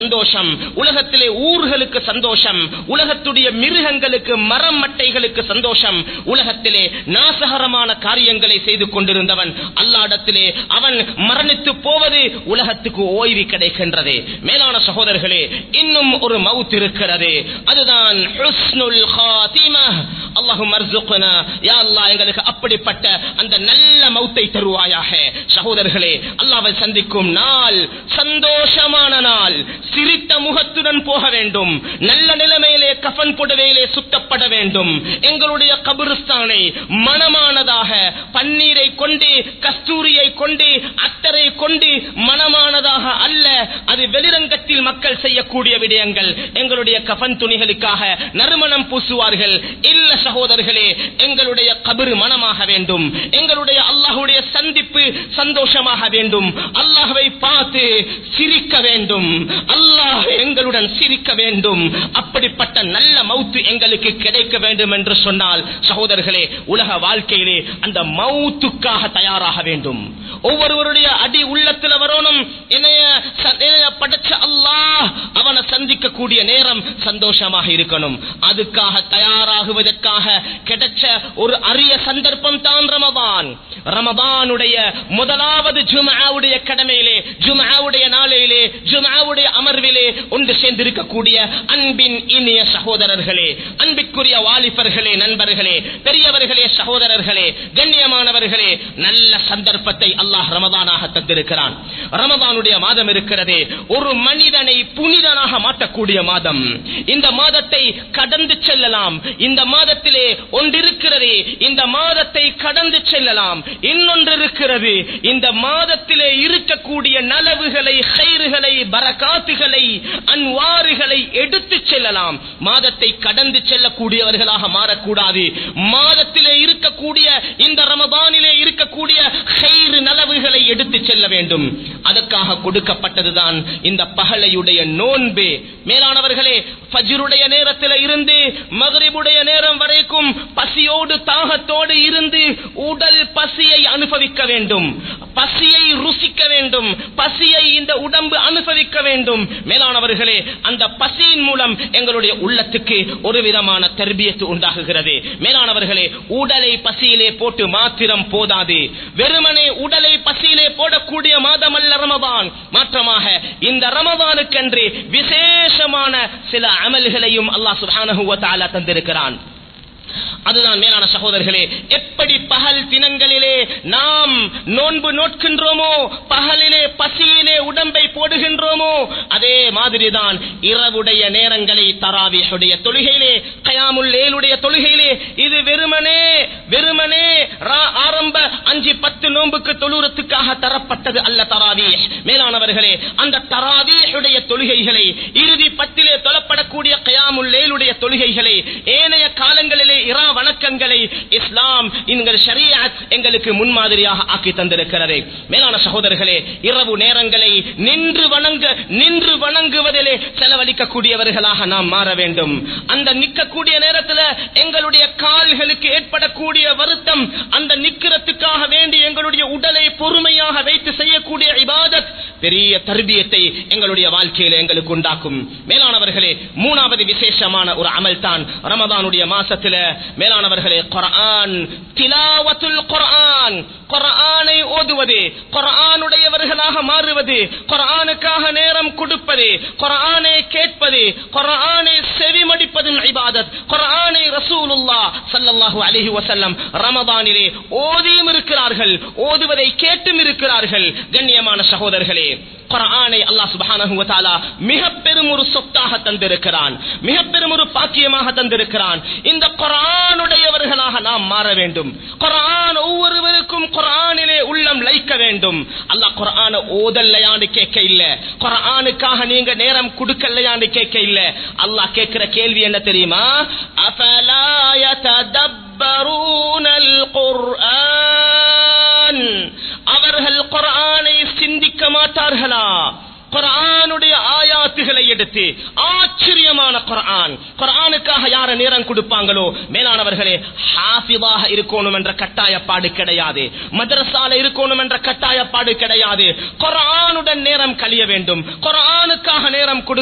சந்தோஷம் உலகத்திலே ஊர்களுக்கு சந்தோஷம் உலகத்துடைய மிருகங்களுக்கு மரம் மட்டைகளுக்கு சந்தோஷம் உலகத்திலே நாசகரமான காரியங்களை செய்து கொண்டிருந்தவன் அல்லாடத்திலே அவன் மரணித்து போவது உலகத்துக்கு ஓய்வு கிடைக்கின்றது மேலான சகோதரர்களே இன்னும் ஒரு மவுத் இருக்கிறது அதுதான் ஹுஸ்னுல் காத்திமா அல்லாஹும் அர்சுக்னா யா அல்லாஹ் எங்களுக்கு அப்படிப்பட்ட அந்த நல்ல மௌத்தை தருவாயாக சகோதரர்களே அல்லாஹ்வை சந்திக்கும் நாள் சந்தோஷமான நாள் சிரித்த முகத்துடன் போக வேண்டும் நல்ல நிலைமையிலே கஃன் புடவையிலே சுத்தப்பட வேண்டும் எங்களுடைய கபிரிஸ்தானை மனமானதாக பன்னீரை கொண்டு கஸ்தூரியை கொண்டு அத்தரை கொண்டு மனமானதாக அல்ல அது வெளிரங்கத்தில் மக்கள் செய்யக்கூடிய விடயங்கள் எங்களுடைய கஃன் துணிகளுக்காக நறுமணம் பூசுவார்கள் இல்ல சகோதரர்களே எங்களுடைய கபிறு மனமாக வேண்டும் எங்களுடைய அல்லாஹுடைய சந்திப்பு சந்தோஷமாக வேண்டும் அல்லாஹ்வை பார்த்து சிரிக்க வேண்டும் அல்லாஹ் எங்களுடன் சிரிக்க வேண்டும் அப்படிப்பட்ட நல்ல மவுத்து எங்களுக்கு கிடைக்க வேண்டும் என்று சொன்னால் சகோதரர்களே உலக வாழ்க்கையிலே அந்த மவுத்துக்காக தயாராக வேண்டும் ஒவ்வொருவருடைய அடி உள்ளத்துல வரணும் என்னைய ச- என்னைய படைச்ச அல்லாஹ் அவனை சந்திக்க கூடிய நேரம் சந்தோஷமாக இருக்கணும் அதுக்காக தயாராகுவதற்காக கிடைச்ச ஒரு அரிய சந்தர்ப்பம் தான் ரமபான் ரமபானுடைய முதலாவது ஜும்ஆவுடைய கடமையிலே ஜும்ஆவுடைய நாளிலே ஜும்ஆவுடைய அமர்விலே ஒன்று சேர்ந்திருக்கக்கூடிய அன்பின் இனிய சகோதரர்களே அன்பிற்குரிய வாலிபர்களே நண்பர்களே பெரியவர்களே சகோதரர்களே கண்ணியமானவர்களே நல்ல சந்தர்ப்பத்தை அல்லாஹ் ரமதானாக தந்திருக்கிறான் ரமதானுடைய மாதம் இருக்கிறதே ஒரு மனிதனை புனிதனாக மாற்றக்கூடிய மாதம் இந்த மாதத்தை கடந்து செல்லலாம் இந்த மாதத்திலே ஒன்றிருக்கிறது இந்த மாதத்தை கடந்து செல்லலாம் இன்னொன்று இருக்கிறது இந்த மாதத்திலே இருக்கக்கூடிய நலவுகளை ஹைறுகளை பரகாத்துகளை அன்வாறுகளை எடுத்து செல்லலாம் மாதத்தை கடந்து செல்லக்கூடியவர்களாக மாறக்கூடாது மாதத்திலே இருக்கக்கூடிய இந்த ரமபானிலே இருக்கக்கூடிய ஹைறு நலவுகளை எடுத்து செல்ல வேண்டும் அதற்காக கொடுக்கப்பட்டதுதான் இந்த பகலையுடைய நோன்பு மேலானவர்களே ஃபஜ்ருடைய நேரத்தில் இருந்து மகரிபுடைய நேரம் வரைக்கும் பசியோடு தாகத்தோடு இருந்து உடல் பசியை அனுபவிக்க வேண்டும் பசியை ருசிக்க வேண்டும் பசியை இந்த உடம்பு அனுபவிக்க வேண்டும் மேலானவர்களே அந்த பசியின் மூலம் எங்களுடைய உள்ளத்துக்கு ஒரு விதமான தர்பியத்து உண்டாகுகிறது மேலானவர்களே உடலை பசியிலே போட்டு மாத்திரம் போதாது வெறுமனே உடலை பசியிலே போடக்கூடிய மாதம் அல்ல ரமபான் மாற்றமாக இந்த ரமபானுக்கென்று விசேஷமான சில அமல்களையும் அல்லாஹ் சுப்ஹானஹு வ தஆலா தந்திருக்கிறான் அதுதான் மேலான சகோதரர்களே எப்படி பகல் தினங்களிலே நாம் நோன்பு நோட்கின்றோமோ பகலிலே பசியிலே உடம்பை போடுகின்றோமோ அதே மாதிரிதான் இரவுடைய நேரங்களை தராவியுடைய தொழுகையிலே கயாமுல் லேலுடைய தொழுகையிலே இது வெறுமனே வெறுமனே ரா- ஆரம்ப அஞ்சு பத்து நோன்புக்கு தொழுறத்துக்காக தரப்பட்டது அல்ல தராவி மேலானவர்களே அந்த தராவியுடைய தொழுகைகளை இறுதி பத்திலே தொழப்படக்கூடிய கயாமுல் லேலுடைய தொழுகைகளை ஏனைய காலங்களிலே இரா வணக்கங்களை இஸ்லாம் எங்கள் ஷரியத் எங்களுக்கு முன்மாதிரியாக ஆக்கி தந்திருக்கிறது மேலான சகோதரர்களே இரவு நேரங்களை நின்று வணங்க நின்று வணங்குவதிலே செலவழிக்கக்கூடியவர்களாக நாம் மாற வேண்டும் அந்த நிற்கக்கூடிய நேரத்தில் எங்களுடைய கால்களுக்கு ஏற்படக்கூடிய வருத்தம் அந்த நிக்கிறதுக்காக வேண்டி எங்களுடைய உடலை பொறுமையாக வைத்து செய்யக்கூடிய இபாதத் பெரிய தர்பியத்தை எங்களுடைய வாழ்க்கையில எங்களுக்கு உண்டாக்கும் மேலானவர்களே மூணாவது விசேஷமான ஒரு அமல் தான் ரமதானுடைய மாசத்துல மேலானவர்களே குர்ஆன் திலாவத்துல் குர்ஆன் குர்ஆனை ஓதுவது குர்ஆனுடையவர்களாக மாறுவது குர்ஆனுக்காக நேரம் கொடுப்பது குர்ஆனை கேட்பது குர்ஆனை செவிமடிப்பதின் இபாதத் குர்ஆனை ரசூலுல்லாஹ் ஸல்லல்லாஹு அலைஹி வஸல்லம் ரமதானிலே ஓதியும் இருக்கிறார்கள் ஓதுவதை கேட்டும் இருக்கிறார்கள் கண்ணியமான சகோதரர்களே குர்ஆனை அல்லாஹ் சுப்ஹானஹு வ தஆலா மிக பெரும் ஒரு சொத்தாக தந்திருக்கிறான் மிக பெரும் ஒரு பாக்கியமாக தந்திருக்கிறான் இந்த குர்ஆனுடையவர்களாக நாம் மாற வேண்டும் குர்ஆன் ஒவ்வொருவருக்கும் குர்ஆனிலே உள்ளம் லைக்க வேண்டும் அல்லாஹ் குர்ஆனை ஓதல்லையான்னு கேட்க இல்ல குர்ஆனுக்காக நீங்க நேரம் கொடுக்கலையான்னு கேட்க இல்ல அல்லாஹ் கேட்கிற கேள்வி என்ன தெரியுமா அஃபலா யததப்பரூனல் குர்ஆன் அவர்கள் குர்ஆனை சிந்திக்க மாட்டார்களா குர்ஆனுடைய ஆயாத்துகளை எடுத்து ஆச்சரிய ஆச்சரியமான குர்ஆன் குர்ஆனுக்காக யார நேரம் கொடுப்பாங்களோ மேலானவர்களே ஹாஃபிதாக இருக்கணும் என்ற கட்டாயப்பாடு கிடையாது மதரசால இருக்கணும் என்ற கட்டாயப்பாடு கிடையாது குர்ஆனுடன் நேரம் கழிய வேண்டும் குர்ஆனுக்காக நேரம் கொடு